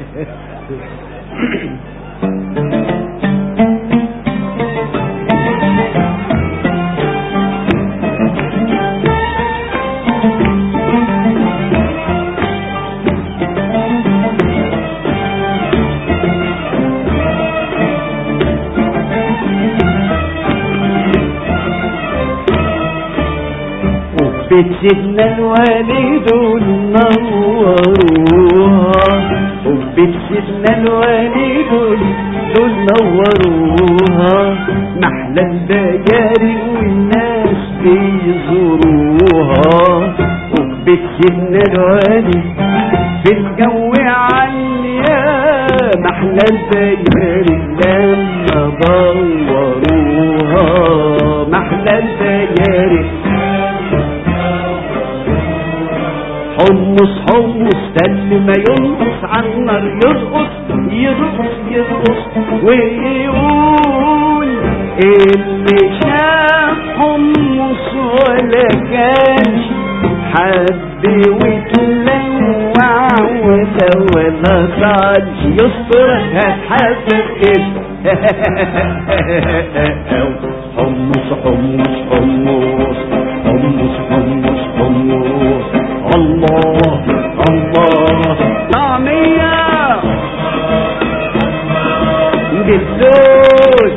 بيت الوالد نوروها وبيت الوالد دول نوروها محلى الليالي والناس بيزوروها وبيت الوالد في الجو عالية محلى الليالي لما دوروها محلى الليالي حمص حمص تل ما ينقص على النار يرقص يرقص يرقص ويقول اللي شاف حمص ولا كانش حد وتلوع ولا ولا صالش يستر هتحاسب ايه حمص حمص حمص حمص حمص حمص الله الله طعمية بالزوج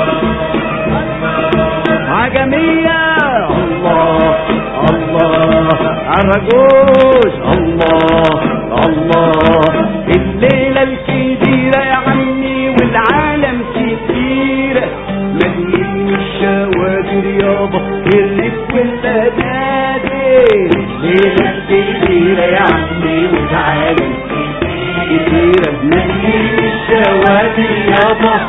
عجمية الله الله عرجوز الله الله الليلة الكبيرة يا عمي والعالم كتير مليين الشوادر يابا الريف والبنادق الليلة الكبيرة يا عمي والعالم كتير مليين الشوادر يابا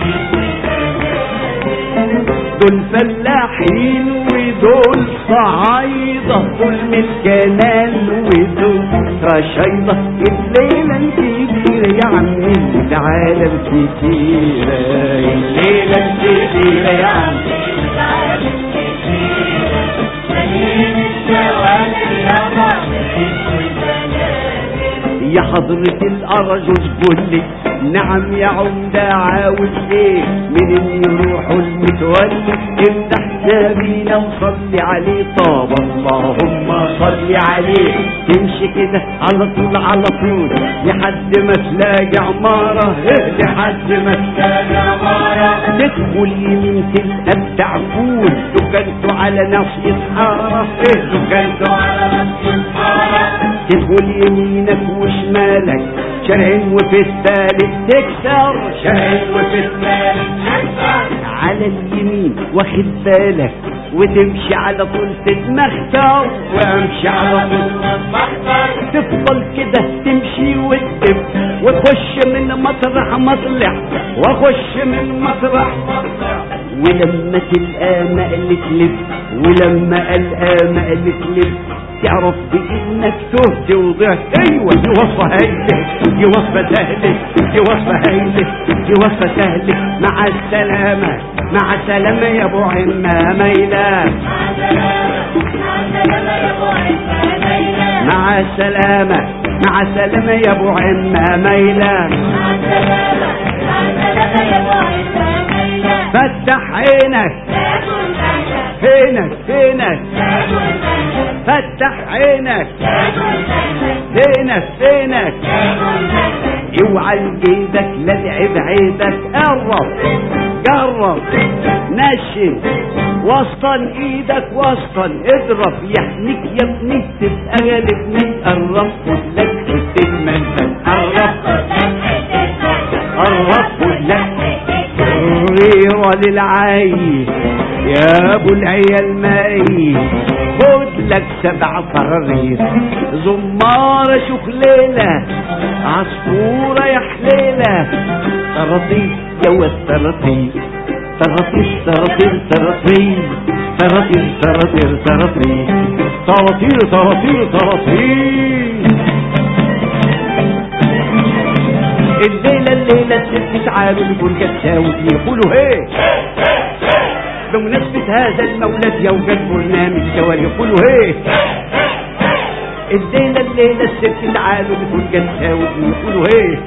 دول فلاحين ودول صعايدة دول من الجنال ودول رشايدة الليلة الكبيرة يا عمي العالم كتيرة الليلة الكبيرة يا عمي يا حضرة الأرجل قولي نعم يا عمدة عاوز ايه من اللي يروحوا المتولي افتح سبينا وصلي عليه طاب اللهم صلي عليه تمشي كده على طول على طول لحد ما تلاقي عمارة إيه لحد ما تلاقي عمارة تدخل يمين تلقى بتاع فول دكنتوا على ناس حارة ايه دكنتوا على ناس حارة تدخل يمينك وشمالك شرعين وفي الثالث تكسر شرعين وفي الثالث تكسر على اليمين واخد بالك وتمشي على طول تتمختر وامشي على طول تفضل كده تمشي وتدب وتخش من مطرح مطلع واخش من مطرح ولما تلقى مقل تلف ولما القى مقل تلف تعرف بانك تهت وضعت ايوه دي وصفه هايله دي وصفه سهله دي وصفه هايله دي وصفه سهله مع السلامه مع السلامه يا ابو عمه ميلان مع السلامه مع السلامه يا ابو عمه ميلان فتح عينك فينك فينك فتح عينك فينك فينك اوعى ايدك لا تعب عيدك قرب جرب نشن وسطن ايدك وسطن اضرب يحميك يا ابني تبقى غالبني قرب خد لك حته منك قرب قرب خد لك صغيرة للعين يا ابو العيال ماي خد لك سبع قرارير زمارة شخليلة عصفورة يا حليلة طراطيف يا ود طراطيف طراطيف طراطيف طراطيف طراطيف طراطيف طراطيف طراطير طراطير طراطيف الليلة الليلة الست تعالوا الفرجة تساوي يقولوا هي بمناسبة هذا المولد يوجد برنامج سوا يقولوا هي الليلة الليلة الست تعالوا بتقول جنساوي ويقولوا ايه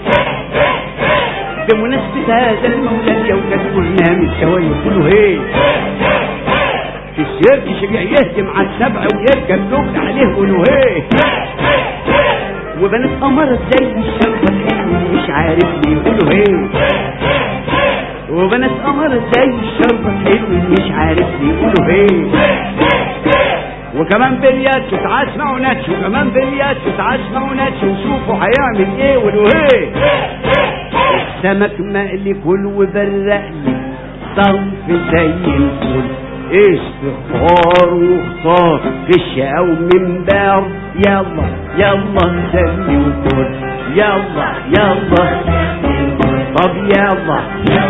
بمناسبة هذا المولى اليوم برنامج سوا يقولوا ايه في السيرك شجع يهجم على السبع ويركب لوكت عليه يقولوا ايه وبنات قمرت زي الشرطة مش عارف ليه يقولوا ايه وبنات قمرت زي الشرطة مش عارف ليه يقولوا ايه وكمان بلياتشو تعال اسمعوا ناتشو وكمان بلياتشو تعال اسمعوا ناتشو وشوفوا هيعمل ايه وقولوا ايه السمك مقلي كل وبرق لي صنف زي الفل استغفار واختار غش او منبر يلا يلا سلي وكل يلا يلا طب يلا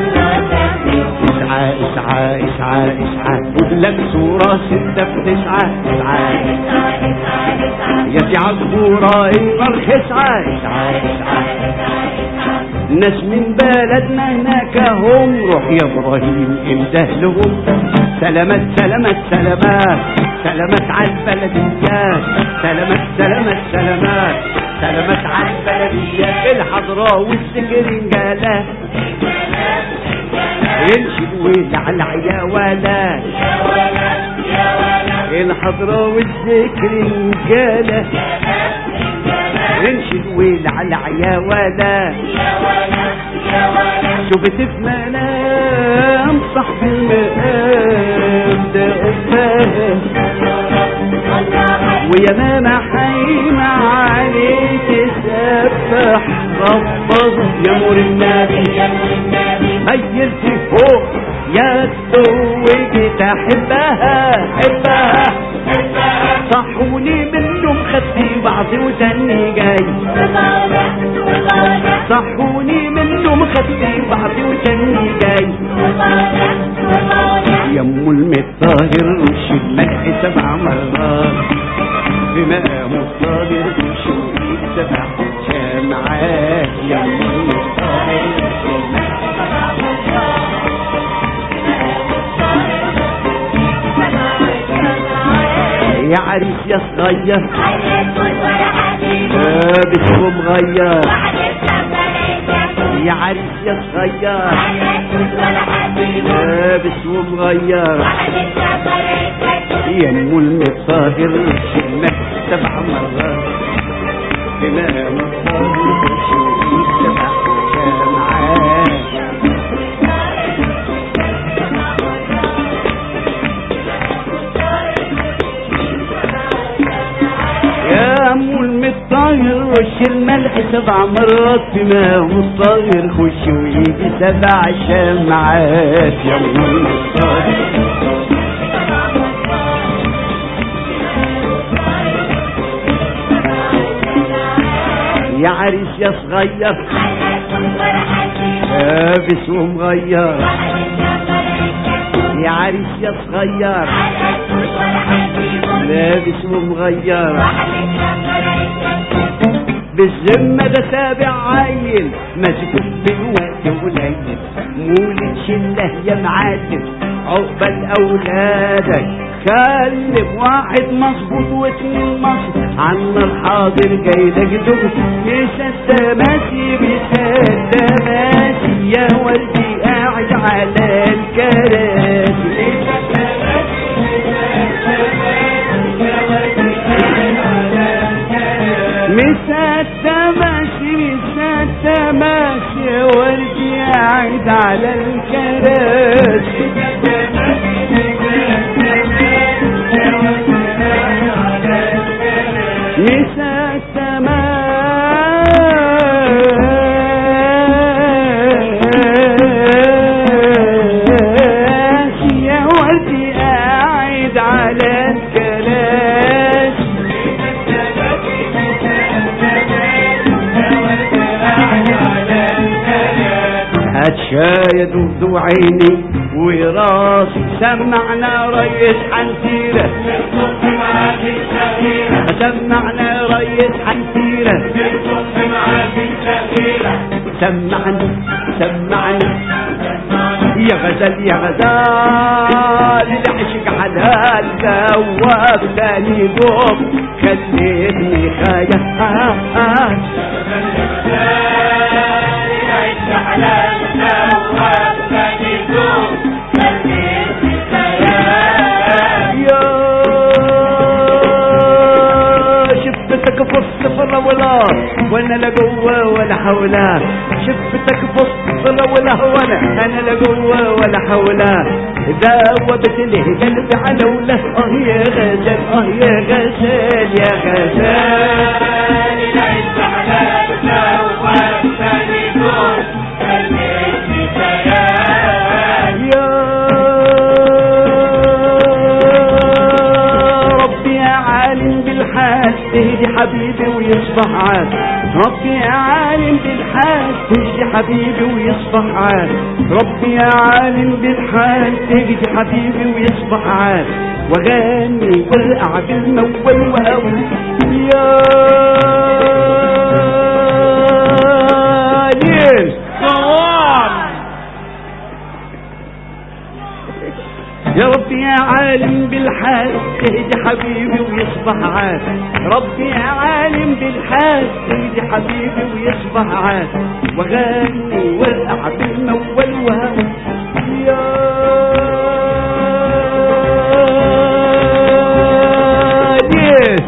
اسعى اسعى اسعى اسعى لك صورة ستة في تسعة اسعى يا في عصفورة الفرخ اسعى اسعى اسعى ناس من بلدنا هناك هم روح يا ابراهيم انده لهم سلامات سلامات سلامات سلامات على البلديات سلامات سلامات سلامات سلامات على البلديات الحضراء والسكرنجالات ينشد ويلعلع يا ولد الحضراء والسكرنجالة ينشد ويلعلع يا ولد شفت في منام صاحب المقام ده أمام ويا ماما حيمة عليك سبح ربض يا نور النبي ميلتي فوق يا توجت احبها حبها صحوني منهم خدتي بعضي وتاني جاي صحوني منهم خدتي بعضي وتاني جاي يم المطهر وش الملح سبع مرات بمقام الصابر وشوقي سبع شمعات يم المطهر وش الملح يا عريس يا صغير لابس ومغير يا عريس يا صغير لابس ومغير يا ام المطهر شمك سبع مرات بمقام الصابر وشوقي سبع شمعات يا ام المطاهر وش الملح سبع مرات بما مصطهر خش ويجي سبع شمعات يا ام المطاهر يا عريس يا صغير لابس ومغير يا عريس يا صغير لابس ومغير بالذمة ده سابع عيل مسكوك بالوقت قليل مولد شله يا معلم عقبال اولادك كلم واحد مظبوط واتنين مظبوط عنا الحاضر جاي لك دغ مسد ماشي مسد ماشي يا والدي قاعد على الكراسي مسد ماشي مسد ماشي يا والدي قاعد على الكراسي نساء السماء يا ولدي قاعد على الكلاش هتشايد وضو عيني وراسي سمعنا ريس حنتيره سمعنا ريس حنتيره سمعنا سمعنا يا غزال يا غزال العشق حلال ذواب تاني دوب خليتني خيال يا شفتك في الصفر ولا وانا لا جوا ولا حولا شفتك في الصفر ولا وانا انا لا جوا ولا حولا ذوبت لي قلبي على ولا اه يا غزال اه يا غزال يا غزال يا ربي يا عالم بالحال تهدي حبيبي ويصبح عاد ربي يا عالم بالحال تهدي حبيبي ويصبح عاد ربي يا عالم بالحال تهدي حبيبي ويصبح عاد وغني وارقع بالمول وأول يا ليل يا ربي يا عالم بالحال تهدي حبيبي ويصبح عاد ربي يا عالم بالحال تهدي حبيبي ويصبح عاد وغني وارقع بالمول وهوى يا ليل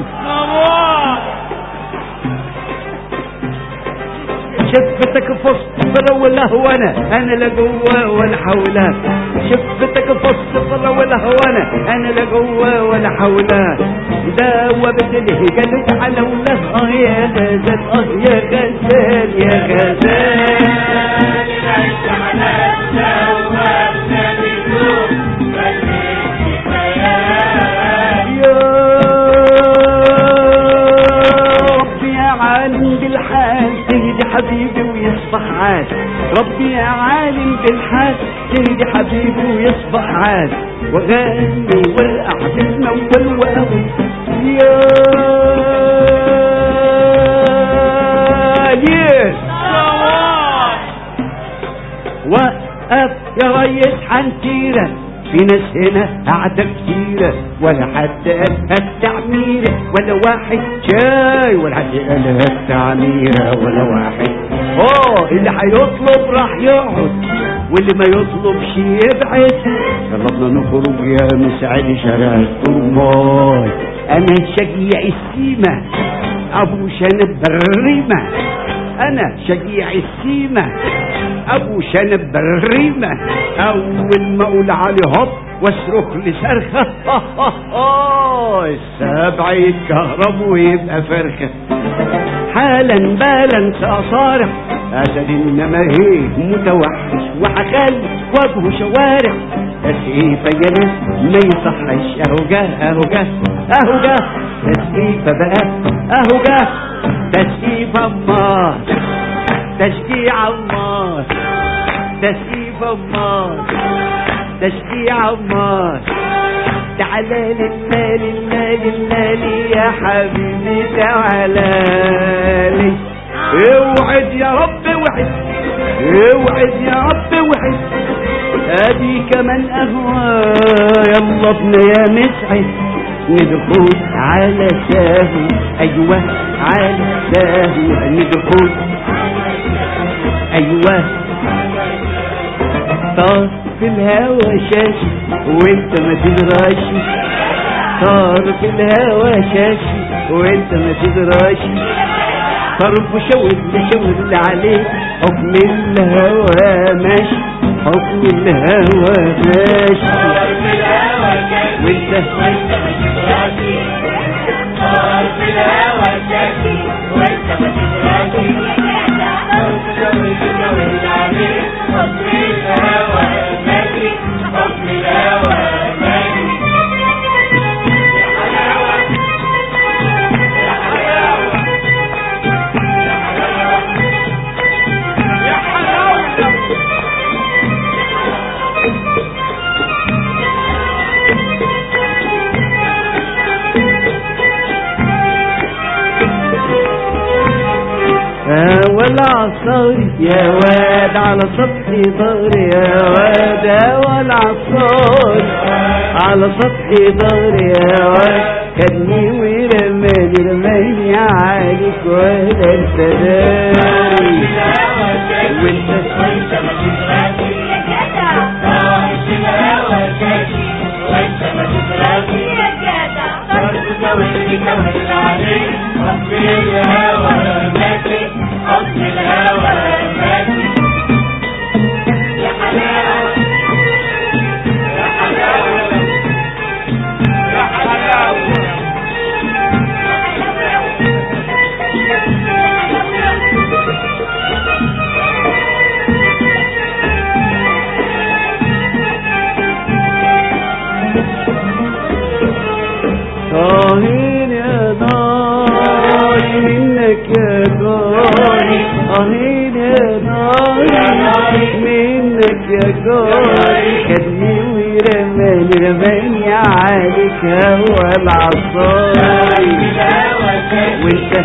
شفتك فصل ولا هو انا انا لا جوا ولا حولا شفتك فصل ولا هو انا انا لا جوا ولا حولا ذوبت له قلت على ولا اه يا غزال اه يا غزال يا غزال يا ربي يا عالم بالحال تهدي حبيبي ويصبح عاد ربي يا عالم بالحال تهدي حبيبي ويصبح عاد وغني وارقع بالمول وقوي يا ليه وقف يا ريس حنتيرة في ناس هنا قاعدة كتيرة ولا حد قال التعميرة ولا واحد شاي ولا حد قال التعميرة ولا واحد اه اللي هيطلب راح يقعد واللي ما يطلبش يبعد يلا نخرج يا مسعد شارع الطرماي انا شجيع السيمة ابو شنب الريمة انا شجيع السيمة ابو شنب الريمة اول ما اقول علي هوب واصرخ لي صرخة السبع يتكهرب ويبقى فرخة حالا بالا سأصارع اسد انما هي متوحش وعخال وجهه شوارع تسقيفة يا ناس ما يصحش اهو جه اهو جه اهو جه تسقيفة بقى اهو جه تسقيفة الله تشجيع الله تسقيف الله تشجيع الله تعالى لله لله لله يا حبيبي تعالى لي اوعد يا رب اوعد اوعد يا رب اوعد ادي كمان اهوى يلا ابن يا مسعد ندخل على ساهو ايوه على ساهو ندخل ايوه طار في الهوا شاشي وانت ما تدراشي طار في الهوا شاشي وانت ما تدراشي طرف وشاور شاور عليك حكم الهوى ماشي حكم الهوى ماشي وانت والعصاري يا واد على سطح ضهري يا واد يا والعصاري على سطح ضهري يا واد خدني ورماني رماني عليك ولا انت داري وانت طاهين يا ناري منك يا جاري طاهين يا ناري منك يا جاري خدني ورماني رماني عليك هو العصاري وانت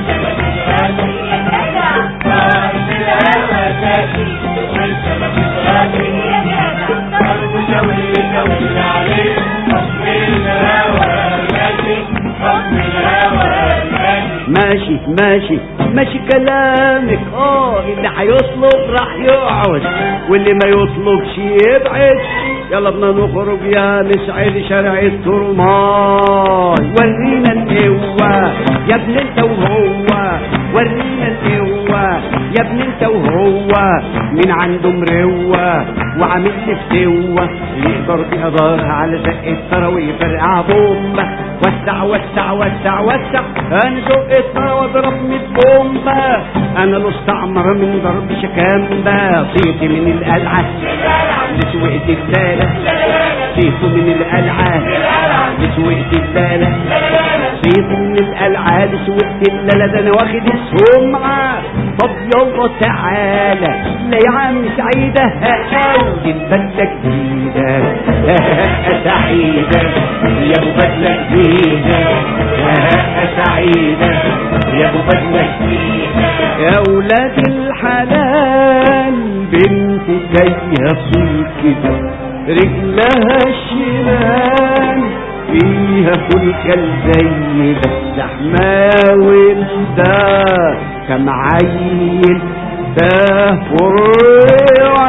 ماشي ماشي ماشي كلامك اه اللي هيطلب راح يقعد واللي ما يطلبش يبعد يلا بدنا نخرج يا نسعد شارع الترماي ورينا القوة يا ابن انت وهو ورينا القوة يا ابن انت وهو مين عنده مروة وعامل لي فتوة يقدر بيقدرها على زق الثرى ويفرقع بومبة وسع وسع وسع وسع انا زق الثرى واضرب ميت بومبة انا مستعمر من ضرب شكامبة صيتي من القلعة لسوقت الدالة صيته من القلعة لسوقت الدالة صيته من القلعة لسوقت اللالة ده انا واخد السمعة طب يلا تعالى لا يا عم سعيدة هقاودي بدلة جديدة سعيدة يا ابو بدلة جديدة سعيدة يا ابو بدلة جديدة يا ولاد الحلال بنت جاية صيف كده رجلها الشمال فيها فلكة زي ده زحمة وده كم عيل ده فرع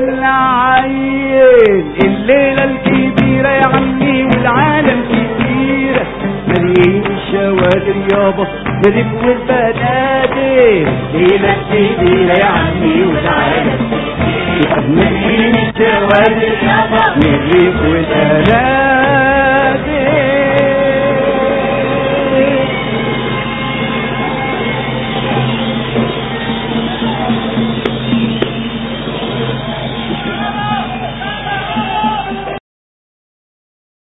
للعيل الليلة الكبيرة يا عمي والعالم كبيرة مليين الشوادر يابا نريب والبنادر ليلة كبيرة يا عمي والعالم كبيرة مليين الشوادر يابا نريب والبنادر